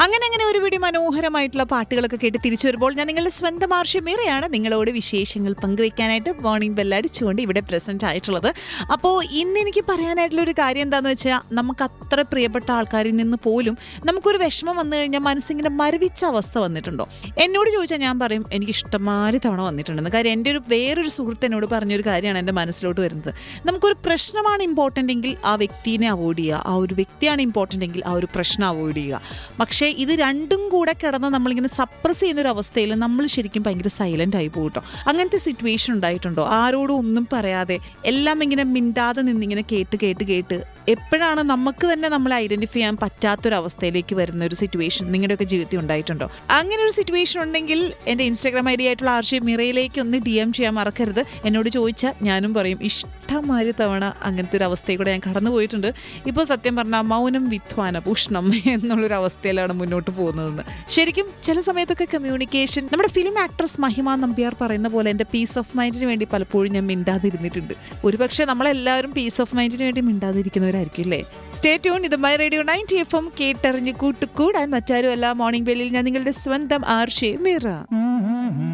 അങ്ങനെ അങ്ങനെ ഒരു പിടി മനോഹരമായിട്ടുള്ള പാട്ടുകളൊക്കെ കേട്ട് തിരിച്ചു വരുമ്പോൾ ഞാൻ നിങ്ങളുടെ സ്വന്തം ആർഷ്യമേറെയാണ് നിങ്ങളോട് വിശേഷങ്ങൾ പങ്കുവെക്കാനായിട്ട് മോർണിംഗ് ബെല്ലടിച്ചുകൊണ്ട് ഇവിടെ പ്രസന്റ് ആയിട്ടുള്ളത് അപ്പോൾ ഇന്ന് എനിക്ക് പറയാനായിട്ടുള്ള ഒരു കാര്യം എന്താണെന്ന് വെച്ചാൽ നമുക്ക് അത്ര പ്രിയപ്പെട്ട ആൾക്കാരിൽ നിന്ന് പോലും നമുക്കൊരു വിഷമം വന്നു കഴിഞ്ഞാൽ മനസ്സിങ്ങനെ മരവിച്ച അവസ്ഥ വന്നിട്ടുണ്ടോ എന്നോട് ചോദിച്ചാൽ ഞാൻ പറയും എനിക്ക് ഇഷ്ടമാരി തവണ വന്നിട്ടുണ്ടെന്ന് കാര്യം എൻ്റെ ഒരു വേറൊരു സുഹൃത്ത് എന്നോട് പറഞ്ഞൊരു കാര്യമാണ് എൻ്റെ മനസ്സിലോട്ട് വരുന്നത് നമുക്കൊരു പ്രശ്നമാണ് ഇമ്പോർട്ടൻ്റ് എങ്കിൽ ആ വ്യക്തിനെ അവോയ്ഡ് ചെയ്യുക ആ ഒരു വ്യക്തിയാണ് ഇമ്പോർട്ടൻ്റ് എങ്കിൽ ആ ഒരു പ്രശ്നം അവോയ്ഡ് ചെയ്യുക പക്ഷേ ഇത് രണ്ടും കൂടെ കിടന്ന് നമ്മളിങ്ങനെ സപ്രസ് ചെയ്യുന്ന ഒരു അവസ്ഥയിൽ നമ്മൾ ശരിക്കും ഭയങ്കര സൈലൻ്റ് ആയി പോകും കേട്ടോ അങ്ങനത്തെ സിറ്റുവേഷൻ ഉണ്ടായിട്ടുണ്ടോ ആരോടും ഒന്നും പറയാതെ എല്ലാം ഇങ്ങനെ മിണ്ടാതെ നിന്നിങ്ങനെ കേട്ട് കേട്ട് കേട്ട് എപ്പോഴാണ് നമുക്ക് തന്നെ നമ്മളെ ഐഡന്റിഫൈ ചെയ്യാൻ പറ്റാത്തൊരവസ്ഥയിലേക്ക് വരുന്ന ഒരു സിറ്റുവേഷൻ നിങ്ങളുടെയൊക്കെ ജീവിതത്തിൽ ഉണ്ടായിട്ടുണ്ടോ അങ്ങനെ ഒരു സിറ്റുവേഷൻ ഉണ്ടെങ്കിൽ എൻ്റെ ഇൻസ്റ്റാഗ്രാം ഐ ഡി ആയിട്ടുള്ള ആർഷി മിറയിലേക്ക് ഒന്ന് ഡി എം ചെയ്യാൻ മറക്കരുത് എന്നോട് ചോദിച്ചാൽ ഞാനും പറയും ഇഷ്ടമാതിരി തവണ അങ്ങനത്തെ ഒരു അവസ്ഥയിൽ കൂടെ ഞാൻ കടന്നു പോയിട്ടുണ്ട് ഇപ്പോൾ സത്യം പറഞ്ഞാൽ മൗനം വിധ്വാന പൂഷണം എന്നുള്ളൊരു അവസ്ഥയിലാണ് മുന്നോട്ട് പോകുന്നതെന്ന് ശരിക്കും ചില സമയത്തൊക്കെ കമ്മ്യൂണിക്കേഷൻ നമ്മുടെ ഫിലിം ആക്ട്രസ് മഹിമ നമ്പ്യാർ പറയുന്ന പോലെ എൻ്റെ പീസ് ഓഫ് മൈൻഡിന് വേണ്ടി പലപ്പോഴും ഞാൻ മിണ്ടാതിരുന്നിട്ടുണ്ട് ഒരുപക്ഷെ നമ്മളെല്ലാവരും പീസ് ഓഫ് മൈൻഡിന് വേണ്ടി മിണ്ടാതിരിക്കുന്നവരായിരിക്കും അല്ലേ സ്റ്റേ ട്യൂൺ ഇത് my radio ninety F M കേട്ടറിഞ്ഞ് കൂട്ടുകൂടാൻ മറ്റാരും അല്ല മോർണിംഗ് ബെല്ലിൽ ഞാൻ നിങ്ങളുടെ സ്വന്തം ആർഷേ മിറ